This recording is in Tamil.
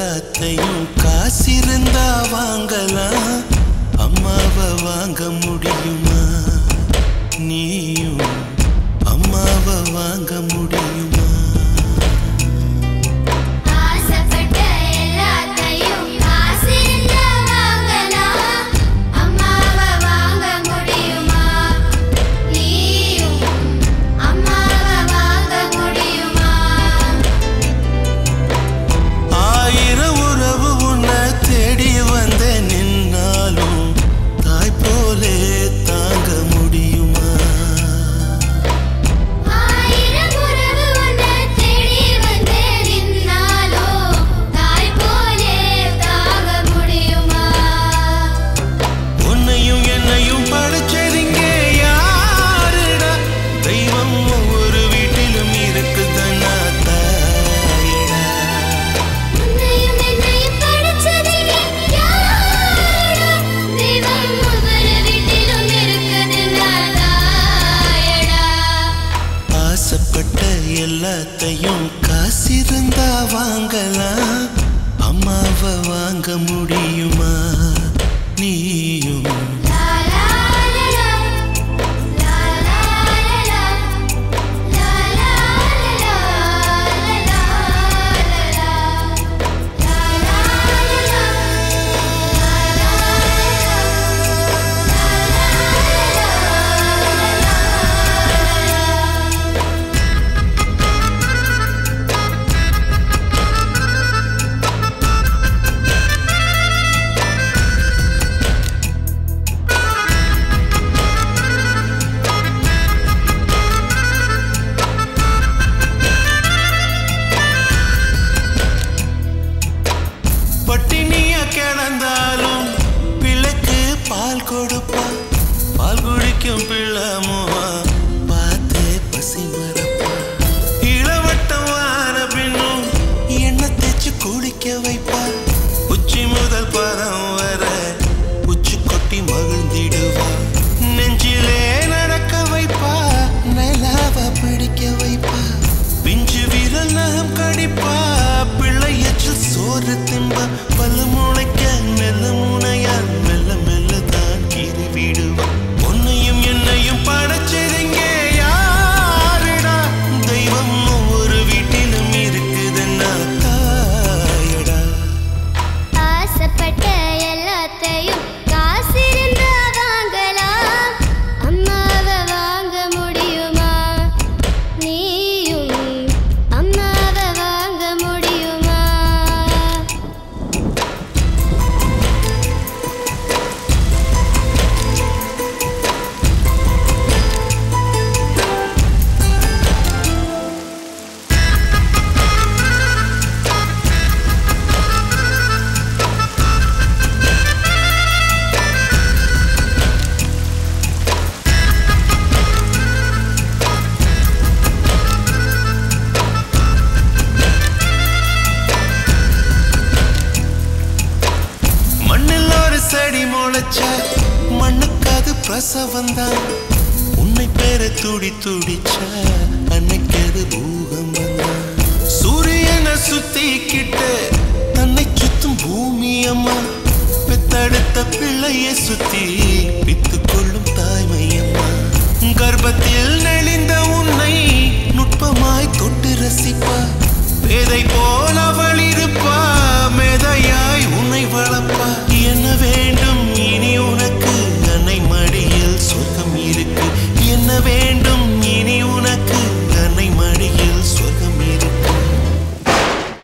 எல்லாத்தையும் காசிருந்தா வாங்கலாம் அம்மாவை வாங்க முடியுமா நீயும் அம்மாவை வாங்க முடியுமா ஆசைப்பட்ட எல்லாத்தையும் காசிருந்தா வாங்கலாம் அம்மாவை வாங்க முடியுமா நீயும் அம்மாவை வாங்க முடியுமா ஆயிரம் உறவு உன்னை தேடி வந்த நின்னாலும் தாய் போலே தாங்க முடியுமா ஆயிரம் உறவு உன்னை தேடி வந்து நின்னாலோ தாய் போலே தாக முடியுமா உன்னையும் என்னையும் படைச்சதிங்க யாருடா தெய்வம் ஒவ்வொரு வீட்டிலும் இருக்குதுன்னா தாயடா உன்னையும் என்னையும் படைச்சது யாரடா தெய்வம் ஒவ்வொரு வீட்டிலும் இருக்குதுன்னா தாயடா ஆசைப்பட்ட எல்லாத்தையும் காசிருந்தா வாங்கலாம் அம்மாவை வாங்க முடியுமா நீயும் லா லா லா லா லா லா லா லா லா லா பட்டினிய கிடந்தாலும் பிள்ளைக்கு பால் கொடுப்பா பால் குடிக்கும் பிள்ளமோ பார்த்தே பசி மறப்பா இளவட்டம் வார பின்னும் எண்ணெய் தேய்ச்சி குடிக்க வைப்பா உச்சி முதல் பதம் வர உச்சி கொட்டி மகிழ்ந்திடுவா நெஞ்சிலே நடக்க வைப்பா நிலாவ பிடிக்க வைப்பா பிஞ்சு விரல் நகம் கடிப்பா பிள்ளை எச்சில் சோறு திம்பா பல்லு முளைக்க மெல்ல முனையா மெல்ல மெல்ல தான் கீறி விடுவா உன்னையும் என்னையும் படைச்சதுங்க யாருடா தெய்வம் ஒவ்வொரு வீட்டிலும் இருக்குதுன்னா தாயடா ஆசைப்பட்ட எல்லாத்தையும் காசிருந்தா வாங்கலாம் அம்மாவை வாங்க முடியுமா நீயும் அம்மாவை வாங்க முடியுமா மண்ணில் ஒரு செடி முளைச்ச மண்ணுக்கு அது பிரசவம் தான் உன்னை பேர துடி துடிச்ச அன்னைக்கு அது பூகம்பம் தான் சூரியனை சுத்திக்கிட்டு தன்னை சுத்தும் பூமி அம்மா பெத்தெடுத்த பிள்ளையை சுத்தி பித்து கொள்ளும் தாய்மை அம்மா கர்ப்பத்தில்